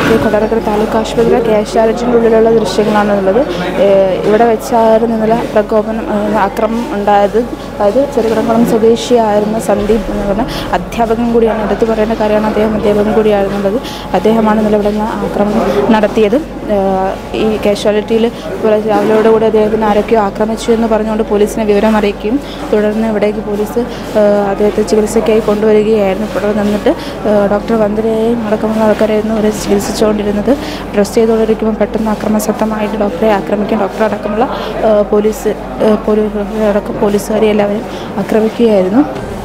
ഇത് കൊട്ടാരക്കര താലൂക്ക് ആശുപത്രിയിലെ ക്യാഷ്വാലിറ്റിൻ്റെ ഉള്ളിലുള്ള ദൃശ്യങ്ങളാണുള്ളത് ഏഹ് ഇവിടെ വെച്ചായിരുന്നു ഇന്നലെ പ്രകോപനം ഏഹ് ആക്രമണം ഉണ്ടായത് അതായത് ചെറുകിടംകുളം സ്വദേശിയായിരുന്ന സന്ദീപ് എന്ന് പറഞ്ഞ അധ്യാപകൻ കൂടിയാണ് എടുത്തു പറയേണ്ട കാര്യമാണ് അദ്ദേഹം അധ്യാപകൻ കൂടിയായിരുന്നുള്ളത് അദ്ദേഹമാണ് ഇന്നലെ ഇവിടെ നിന്ന് ആക്രമണം നടത്തിയത് ഏഹ് ഈ കാഷ്വാലിറ്റിയിൽ രാവിലെയോടുകൂടി അദ്ദേഹത്തിന് ആരൊക്കെയോ ആക്രമിച്ചു എന്ന് പറഞ്ഞുകൊണ്ട് പോലീസിനെ വിവരം അറിയിക്കുകയും തുടർന്ന് ഇവിടേക്ക് പോലീസ് ഏഹ് അദ്ദേഹത്തെ ചികിത്സയ്ക്കായി കൊണ്ടുവരികയായിരുന്നു ഇവിടെ നിന്നിട്ട് ഏഹ് ഡോക്ടർ വന്ദനയെയും അടക്കമുള്ള ആൾക്കാരായിരുന്നു അവരെ ചികിത്സിച്ചുകൊണ്ടിരുന്നത് ഡ്രസ് ചെയ്തുകൊണ്ടിരിക്കുമ്പോൾ പെട്ടെന്ന് അക്രമാസക്തമായിട്ട് ഡോക്ടറെ ആക്രമിക്കാൻ ഡോക്ടർ അടക്കമുള്ള ഏഹ് പോലീസ് ഏഹ് പോലീസ് അടക്കം പോലീസുകാരെ എല്ലാവരും ആക്രമിക്കുകയായിരുന്നു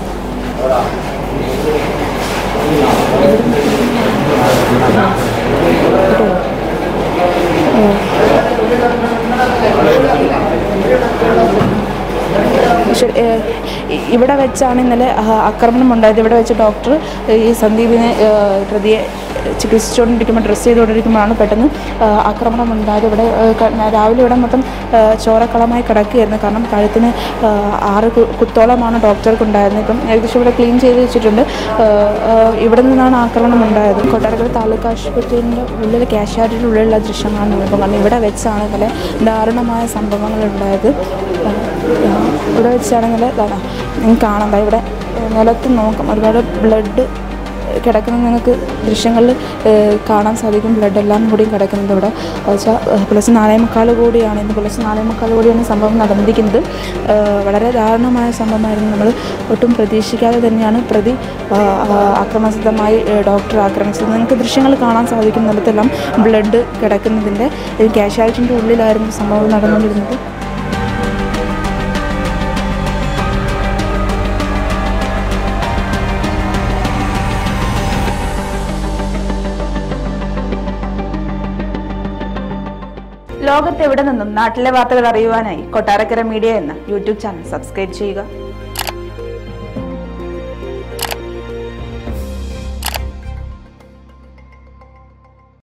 ശരി, ഏഹ് ഇ- ഇവിടെ വെച്ചാണ് ഇന്നലെ ആ, ആക്രമണം ഉണ്ടായത് ഇവിടെ വെച്ച് ഡോക്ടർ ഈ സന്ദീപിനെ ഏഹ്, പ്രതിയെ ചികിത്സിച്ചുകൊണ്ടിരിക്കുമ്പോൾ ഡ്രസ്സ് ചെയ്തുകൊണ്ടിരിക്കുമ്പോഴാണ് പെട്ടെന്ന് ആ, ആക്രമണം ഉണ്ടായത് ഇവിടെ ഏഹ്, ക- രാവിലെ ഇവിടെ മൊത്തം ഏഹ്, ചോരക്കളമായി കിടക്കുകയായിരുന്നു കാരണം കഴുത്തിന് ഏഹ്, ആറ് കു- കുത്തോളമാണ് ഡോക്ടർക്ക് ഉണ്ടായിരുന്നത് ഇപ്പം ഏകദേശം ഇവിടെ ക്ലീൻ ചെയ്ത് വെച്ചിട്ടുണ്ട് ഏഹ്, ഏഹ്, ഇവിടെ നിന്നാണ് ആക്രമണം ഉണ്ടായത് കൊട്ടാരക്കര താലൂക്ക് ആശുപത്രിൻ്റെ ഉള്ളിൽ ക്യാഷ്വാലിറ്റിയുടെ ഉള്ളിലുള്ള ദൃശ്യങ്ങളാണ് ഇപ്പം കാരണം ഇവിടെ വെച്ചാണ് ഇന്നലെ ദാരുണമായ സംഭവങ്ങൾ ഉണ്ടായത് ഏഹ്, ഇവിടെ വെച്ചാണെങ്കിൽ ഇതാണ് നിങ്ങൾക്ക് കാണാം ദാ ഇവിടെ നിലത്ത് നോക്കാം ഒരുപാട് ബ്ലഡ് കിടക്കുന്നത് നിങ്ങൾക്ക് ദൃശ്യങ്ങളിൽ ഏഹ്, കാണാൻ സാധിക്കും ബ്ലഡ് എല്ലാം കൂടിയും കിടക്കുന്നത് ഇവിടെ വെച്ചാൽ പുലസ് നാലേ മുക്കാൽ കൂടിയാണ് ഇന്ന് പുലസ് നാലേ മുക്കാൽ കൂടിയാണ് സംഭവം നടന്നിരിക്കുന്നത് ഏഹ്, വളരെ ദാരുണമായ സംഭവമായിരുന്നു നമ്മൾ ഒട്ടും പ്രതീക്ഷിക്കാതെ തന്നെയാണ് പ്രതി ആ, ആ, അക്രമാസക്തമായി ഏഹ്, ഡോക്ടറെ ആക്രമിച്ചത് നിങ്ങൾക്ക് ദൃശ്യങ്ങൾ കാണാൻ സാധിക്കും നിലത്തെല്ലാം ബ്ലഡ് കിടക്കുന്നതിൻ്റെ ക്യാഷ്വാലിറ്റിൻ്റെ ഉള്ളിലായിരുന്നു സംഭവം നടന്നുകൊണ്ടിരുന്നത് ലോകത്തെവിടെ നിന്നും നാട്ടിലെ വാർത്തകൾ അറിയുവാനായി കൊട്ടാരക്കര മീഡിയ എന്ന യൂട്യൂബ് ചാനൽ സബ്സ്ക്രൈബ് ചെയ്യുക